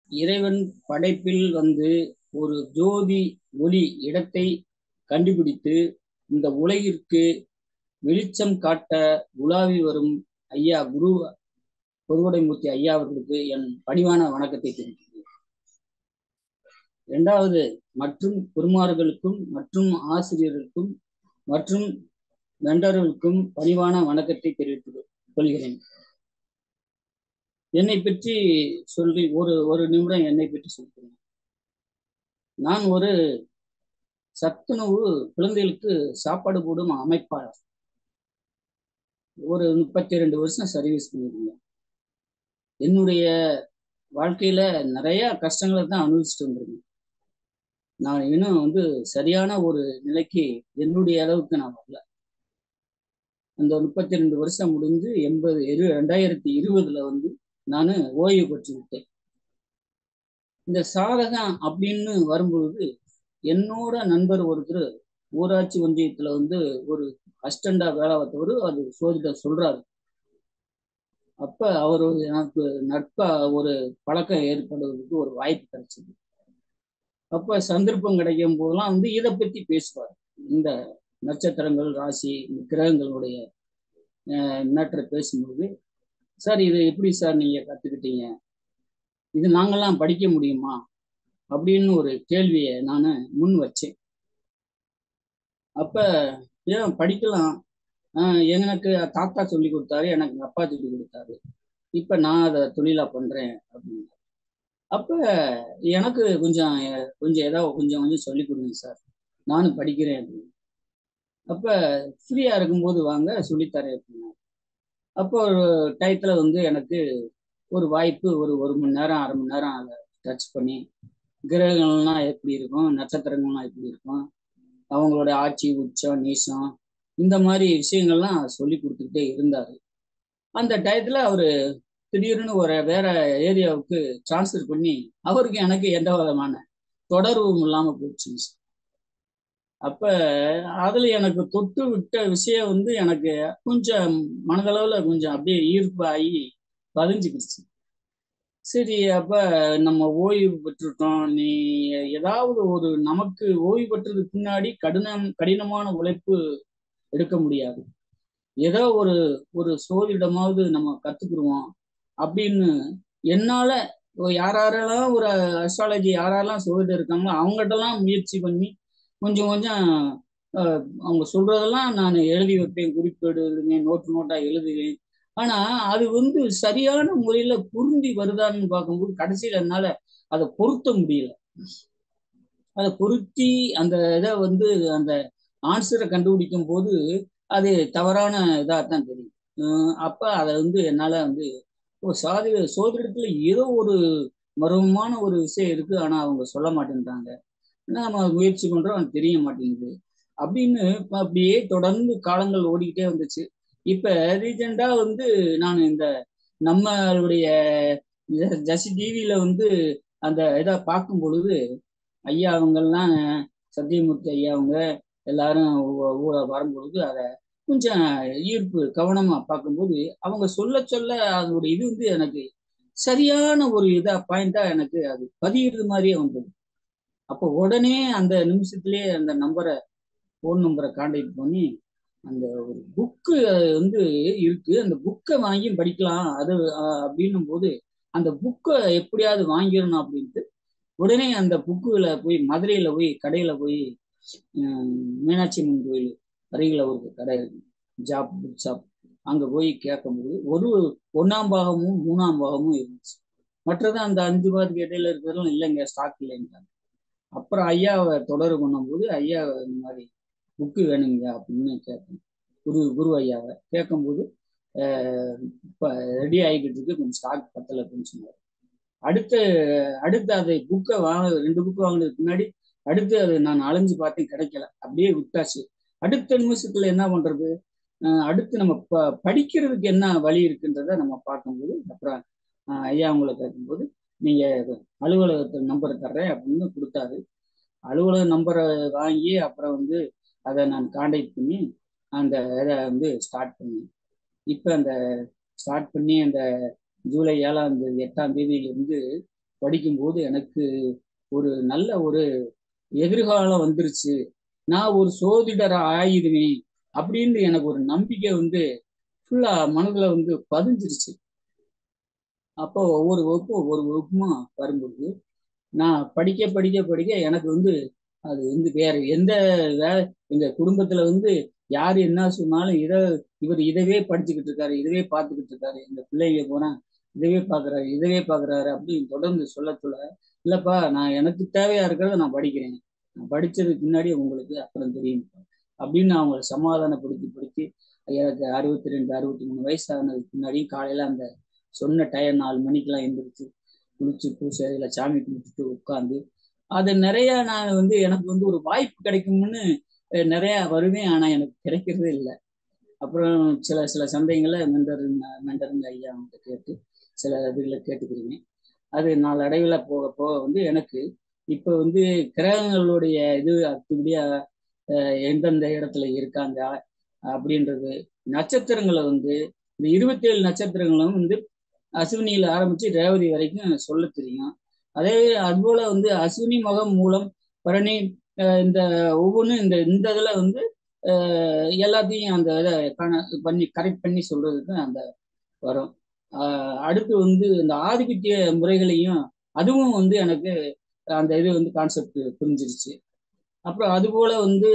இறைவன் படைப்பில் வந்து ஒரு ஜோதி ஒளி இடத்தை கண்டுபிடித்து இந்த உலகிற்கு வெளிச்சம் காட்ட உலாவி வரும் ஐயா குரு பொதுவுடைமூர்த்தி ஐயா அவர்களுக்கு என் பணிவான வணக்கத்தை தெரிவிக்கிறேன் இரண்டாவது மற்றும் குருமார்களுக்கும் மற்றும் ஆசிரியர்களுக்கும் மற்றும் மெண்டர்களுக்கும் பணிவான வணக்கத்தை தெரிவித்துக் கொள்கிறேன் என்னை பற்றி சொல்லி ஒரு ஒரு நிமிடம் என்னை பற்றி சொல்கிறேன் நான் ஒரு சத்துணவு குழந்தைகளுக்கு சாப்பாடு போடும் அமைப்பாளர் ஒரு முப்பத்தி ரெண்டு வருஷம் சர்வீஸ் பண்ணியிருந்தேன் என்னுடைய வாழ்க்கையில நிறைய கஷ்டங்களை தான் அனுபவிச்சுட்டு வந்திருக்கேன் நான் இன்னும் வந்து சரியான ஒரு நிலைக்கு என்னுடைய அளவுக்கு நான் வரல அந்த முப்பத்தி ரெண்டு வருஷம் முடிஞ்சு எண்பது இரு ரெண்டாயிரத்தி இருபதுல வந்து நான் ஓய்வு பெற்று விட்டேன் இந்த சாதகம் அப்படின்னு வரும்பொழுது என்னோட நண்பர் ஒருத்தர் ஊராட்சி ஒன்றியத்துல வந்து ஒரு அஸ்டண்டா வேலை பார்த்தவர் அது சோதிடர் சொல்றாரு அப்ப அவர் எனக்கு நட்பா ஒரு பழக்கம் ஏற்படுவதற்கு ஒரு வாய்ப்பு கிடைச்சது அப்ப சந்தர்ப்பம் கிடைக்கும் போதெல்லாம் வந்து இதை பத்தி பேசுவார் இந்த நட்சத்திரங்கள் ராசி இந்த கிரகங்களுடைய மேட்டரை பேசும்போது சார் இது எப்படி சார் நீங்க கத்துக்கிட்டீங்க இது நாங்கெல்லாம் படிக்க முடியுமா அப்படின்னு ஒரு கேள்வியை நான் முன் வச்சேன் அப்ப ஏன் படிக்கலாம் எனக்கு தாத்தா சொல்லி கொடுத்தாரு எனக்கு அப்பா சொல்லி கொடுத்தாரு இப்ப நான் அதை தொழிலா பண்றேன் அப்படின்னு அப்ப எனக்கு கொஞ்சம் கொஞ்சம் ஏதாவது கொஞ்சம் கொஞ்சம் சொல்லி கொடுங்க சார் நானும் படிக்கிறேன் அப்படின்னு அப்ப ஃப்ரீயா இருக்கும்போது வாங்க சொல்லித்தரேன் அப்படின்னா அப்போ ஒரு டயத்துல வந்து எனக்கு ஒரு வாய்ப்பு ஒரு ஒரு மணி நேரம் அரை மணி நேரம் அதை டச் பண்ணி கிரகங்கள்லாம் எப்படி இருக்கும் நட்சத்திரங்கள்லாம் எப்படி இருக்கும் அவங்களோட ஆட்சி உச்சம் நீசம் இந்த மாதிரி விஷயங்கள்லாம் சொல்லி கொடுத்துக்கிட்டே இருந்தாரு அந்த டயத்துல அவரு திடீர்னு ஒரு வேற ஏரியாவுக்கு டிரான்ஸ்ஃபர் பண்ணி அவருக்கு எனக்கு எந்த விதமான தொடர்பும் இல்லாம போயிடுச்சு அப்ப அதுல எனக்கு தொட்டு விட்ட விஷயம் வந்து எனக்கு கொஞ்சம் மனதளவுல கொஞ்சம் அப்படியே ஈர்ப்பு ஆகி பதிஞ்சுக்கிடுச்சு சரி அப்ப நம்ம ஓய்வு பெற்றுட்டோம் நீ ஏதாவது ஒரு நமக்கு ஓய்வு பெற்றதுக்கு பின்னாடி கடினம் கடினமான உழைப்பு எடுக்க முடியாது ஏதோ ஒரு ஒரு சோதிடமாவது நம்ம கத்துக்கிடுவோம் அப்படின்னு என்னால யாரெல்லாம் ஒரு அஸ்ட்ராலஜி யாரெல்லாம் சோதிடம் இருக்காங்களோ அவங்ககிட்டலாம் முயற்சி பண்ணி கொஞ்சம் கொஞ்சம் அவங்க சொல்றதெல்லாம் நான் எழுதி வைப்பேன் குறிப்பேடு எழுதுவேன் நோட்டு நோட்டா எழுதுவேன் ஆனா அது வந்து சரியான முறையில பொருந்தி வருதான்னு பார்க்கும்போது கடைசியில என்னால அதை பொருத்த முடியல அதை பொருத்தி அந்த இதை வந்து அந்த ஆன்சரை கண்டுபிடிக்கும் போது அது தவறான இதாக தான் தெரியும் அப்ப அதை வந்து என்னால வந்து சாதி சோதனத்துல ஏதோ ஒரு மர்மமான ஒரு விஷயம் இருக்கு ஆனா அவங்க சொல்ல மாட்டேன்றாங்க நம்ம முயற்சி பண்றோம் அது தெரிய மாட்டேங்குது அப்படின்னு அப்படியே தொடர்ந்து காலங்கள் ஓடிக்கிட்டே வந்துச்சு இப்ப ரீசெண்டா வந்து நான் இந்த நம்மளுடைய ஜசி டிவியில வந்து அந்த இதை பார்க்கும் பொழுது ஐயா அவங்கெல்லாம் சத்தியமூர்த்தி ஐயா அவங்க எல்லாரும் ஊழ வரும்பொழுது அதை கொஞ்சம் ஈர்ப்பு கவனமா பார்க்கும்போது அவங்க சொல்ல சொல்ல அதோட இது வந்து எனக்கு சரியான ஒரு இதா பாயிண்டா எனக்கு அது பதிகிறது மாதிரியே வந்தது அப்போ உடனே அந்த நிமிஷத்துலயே அந்த நம்பரை ஃபோன் நம்பரை கான்டாக்ட் பண்ணி அந்த ஒரு புக்கு வந்து இருக்கு அந்த புக்கை வாங்கி படிக்கலாம் அது அப்படின்னும் போது அந்த புக்கை எப்படியாவது வாங்கிடணும் அப்படின்ட்டு உடனே அந்த புக்குல போய் மதுரையில போய் கடையில போய் மீனாட்சி அம்மன் கோயில் அருகில ஒரு கடை இருக்கு ஜாப் புக் ஷாப் அங்க போய் கேட்கும்போது ஒரு ஒன்னாம் பாகமும் மூணாம் பாகமும் இருந்துச்சு மற்றது அந்த அஞ்சு பாகத்துக்கு இடையில இருக்கிறதெல்லாம் இல்லைங்க ஸ்டாக் இல்லைன்றாங்க அப்புறம் ஐயாவை தொடர்பு பண்ணும்போது ஐயா இந்த மாதிரி புக்கு வேணுங்க அப்படின்னு கேட்கணும் குரு குரு ஐயாவை கேட்கும்போது இப்போ ரெடி ஆகிக்கிட்டு இருக்கு கொஞ்சம் ஸ்டாக் பத்தலை அப்படின்னு சொன்னார் அடுத்து அடுத்து அதை புக்கை வாங்க ரெண்டு புக்கு வாங்கினதுக்கு முன்னாடி அடுத்து அது நான் அலைஞ்சு பார்த்தேன் கிடைக்கல அப்படியே விட்டாச்சு அடுத்த நிமிஷத்துல என்ன பண்றது அடுத்து நம்ம ப படிக்கிறதுக்கு என்ன வழி இருக்குன்றத நம்ம பார்க்கும்போது அப்புறம் ஐயா அவங்களை கேட்கும்போது நீங்க அலுவலகத்தில் நம்பரை தர்றேன் அப்படின்னு கொடுத்தாரு அலுவலக நம்பரை வாங்கி அப்புறம் வந்து அதை நான் காண்டாக்ட் பண்ணி அந்த இதை வந்து ஸ்டார்ட் பண்ணேன் இப்போ அந்த ஸ்டார்ட் பண்ணி அந்த ஜூலை ஏழாம் தேதி எட்டாம் தேதியிலிருந்து படிக்கும்போது எனக்கு ஒரு நல்ல ஒரு எதிர்காலம் வந்துருச்சு நான் ஒரு சோதிடர் ஆயிடுவேன் அப்படின்னு எனக்கு ஒரு நம்பிக்கை வந்து ஃபுல்லா மனதுல வந்து பதிஞ்சிருச்சு அப்போ ஒவ்வொரு வகுப்பும் ஒவ்வொரு வகுப்புமா வரும்போது நான் படிக்க படிக்க படிக்க எனக்கு வந்து அது வந்து வேற எந்த வே எங்க குடும்பத்துல வந்து யாரு என்ன சொன்னாலும் இதை இவர் இதவே படிச்சுக்கிட்டு இருக்காரு இதவே பார்த்துக்கிட்டு இருக்காரு எங்க பிள்ளைங்க போனா இதவே பாக்குறாரு இதவே பாக்குறாரு அப்படின்னு தொடர்ந்து சொல்ல சொல்ல இல்லப்பா நான் எனக்கு தேவையா இருக்கிறத நான் படிக்கிறேன் நான் படிச்சதுக்கு பின்னாடி உங்களுக்கு அப்புறம் தெரியும் அப்படின்னு அவங்களை சமாதானப்படுத்தி படுத்தி எனக்கு அறுபத்தி ரெண்டு அறுபத்தி மூணு வயசு ஆனதுக்கு முன்னாடியும் காலையில அந்த சொன்ன டயம் நாலு மணிக்கெல்லாம் எழுந்திரிச்சு குளிச்சு பூசை இதில் சாமி கும்பிட்டுட்டு உட்காந்து அது நிறைய நான் வந்து எனக்கு வந்து ஒரு வாய்ப்பு கிடைக்கும்னு நிறைய வருவேன் ஆனா எனக்கு கிடைக்கிறதே இல்லை அப்புறம் சில சில சந்தைகளை மெண்டர் மெண்டருங்க ஐயா அவங்க கேட்டு சில இதுகளை கேட்டுக்கிறீங்க அது நாளடைவில் போக போக வந்து எனக்கு இப்போ வந்து கிரகங்களுடைய இது அத்துபடியா எந்தெந்த இடத்துல இருக்காங்க அப்படின்றது நட்சத்திரங்களை வந்து இந்த இருபத்தி ஏழு நட்சத்திரங்களும் வந்து அஸ்வினியில ஆரம்பிச்சு ரேவதி வரைக்கும் சொல்ல தெரியும் அதே அதுபோல வந்து அஸ்வினி மகம் மூலம் பரணி இந்த ஒவ்வொன்றும் இந்த இந்த இதில் வந்து எல்லாத்தையும் அந்த இதை பண்ணி கரெக்ட் பண்ணி சொல்றதுக்கு அந்த வரும் அடுத்து வந்து இந்த ஆதிபத்திய முறைகளையும் அதுவும் வந்து எனக்கு அந்த இது வந்து கான்செப்ட் புரிஞ்சிருச்சு அப்புறம் அதுபோல வந்து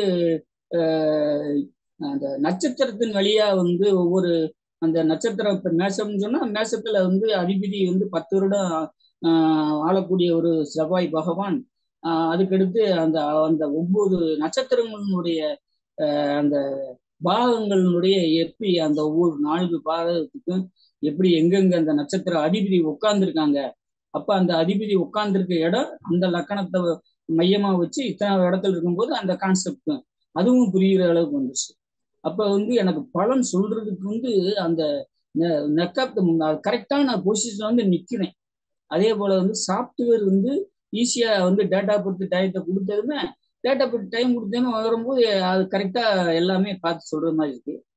அந்த நட்சத்திரத்தின் வழியா வந்து ஒவ்வொரு அந்த நட்சத்திரம் இப்போ மேசம்னு சொன்னால் மேசத்துல வந்து அதிபதி வந்து பத்து வருடம் ஆளக்கூடிய ஒரு செவ்வாய் பகவான் அதுக்கடுத்து அந்த அந்த ஒவ்வொரு நட்சத்திரங்களுடைய அந்த பாகங்களினுடைய எப்படி அந்த ஒவ்வொரு நான்கு பாகத்துக்கும் எப்படி எங்கெங்க அந்த நட்சத்திர அதிபதி உட்கார்ந்துருக்காங்க அப்ப அந்த அதிபதி உட்கார்ந்துருக்க இடம் அந்த லக்கணத்தை மையமா வச்சு இத்தனை இடத்துல இருக்கும்போது அந்த கான்செப்ட் அதுவும் புரிகிற அளவுக்கு வந்துச்சு அப்ப வந்து எனக்கு பலன் சொல்றதுக்கு வந்து அந்த நெக்கப் கரெக்டான பொசிஷன்ல வந்து நிக்கிறேன் அதே போல வந்து சாஃப்ட்வேர் வந்து ஈஸியா வந்து டேட்டா பொறுத்து டயத்தை கொடுத்ததுமே டேட்டா பொறுத்து டைம் கொடுத்தேன்னு வரும்போது அது கரெக்டா எல்லாமே பார்த்து சொல்ற மாதிரி இருக்கு